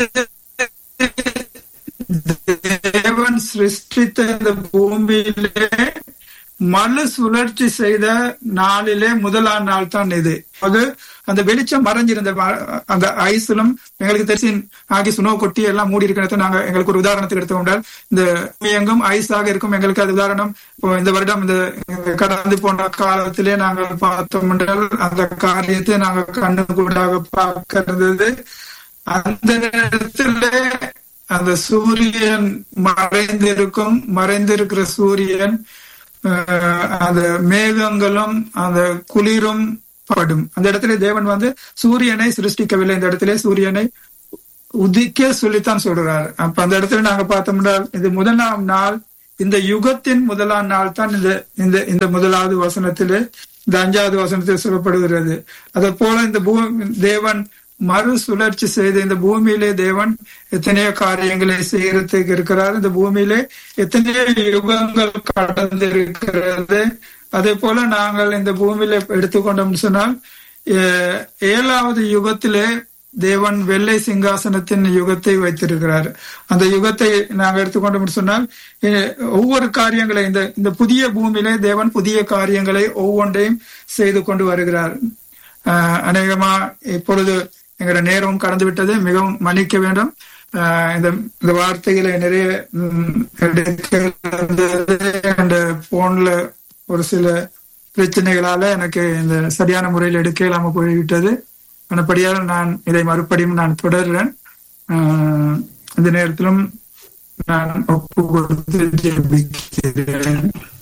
தேவன் சிருஷ்டித்த இந்த பூமியிலே மறு சுழற்சி செய்த நாளிலே முதலாம் நாள் தான் இது அது அந்த வெளிச்சம் மறைஞ்சிருந்த ம- அந்த ஐஸ்லும் எங்களுக்கு தெரிஞ்சு ஆகி சுனோ கொட்டி எல்லாம் மூடி இருக்கிறத நாங்க எங்களுக்கு ஒரு உதாரணத்துக்கு எடுத்துக்கொண்டால் இந்த பூமி எங்கும் ஐஸாக இருக்கும் எங்களுக்கு அது உதாரணம் இப்போ இந்த வருடம் இந்த இந்த கடந்து போன காலத்திலே நாங்கள் பார்த்தோம் என்றால் அந்த காரியத்தை நாங்க கண்ணு கூடாக பார்க்கிறது அந்த நேரத்துல அந்த சூரியன் மறைந்திருக்கும் மறைந்திருக்கிற சூரியன் அஹ், அந்த மேகங்களும் அந்த குளிரும் படும் அந்த இடத்துல தேவன் வந்து சூரியனை சிருஷ்டிக்கவில்லை இந்த இடத்துல சூரியனை உதிக்க சொல்லித்தான் சொல்றார் அப்ப அந்த இடத்துல நாங்க பார்த்தோம்னா இது முதலாம் நாள் இந்த யுகத்தின் முதலாம் நாள் தான் இந்த இந்த இந்த முதலாவது வசனத்திலே இந்த அஞ்சாவது வசனத்தில் சொல்லப்படுகிறது அதை போல இந்த பூ தேவன் மறு சுழற்சி செய்த இந்த பூமியிலே தேவன் எத்தனையோ காரியங்களை செய்யறதுக்கு இருக்கிறார் இந்த பூமியிலே எத்தனையோ யுகங்கள் கடந்து இருக்கிறது அதே போல நாங்கள் இந்த பூமியில எடுத்துக்கொண்டோம்னு சொன்னால் ஏ- ஏழாவது யுகத்திலே தேவன் வெள்ளை சிங்காசனத்தின் யுகத்தை வைத்திருக்கிறார் அந்த யுகத்தை நாங்கள் எடுத்துக்கொண்டோம்னு சொன்னால் எ- ஒவ்வொரு காரியங்களை இந்த இந்த புதிய பூமியிலே தேவன் புதிய காரியங்களை ஒவ்வொன்றையும் செய்து கொண்டு வருகிறார் ஆஹ் அநேகமா இப்பொழுது எங்களோட நேரம் கடந்து விட்டது மிகவும் மன்னிக்க வேண்டும் ஆஹ் இந்த இந்த வார்த்தைகளை நிறைய ம், எடுக்க அந்த போன்ல ஒரு சில பிரச்சனைகளால எனக்கு இந்த சரியான முறையில் எடுக்க இல்லாம போய்விட்டது மறுபடியால் நான் இதை மறுபடியும் நான் தொடர்றேன் ஆஹ் இந்த நேரத்திலும் நான் ஒப்பு கொடுத்து ஜெபிக்கிறேன்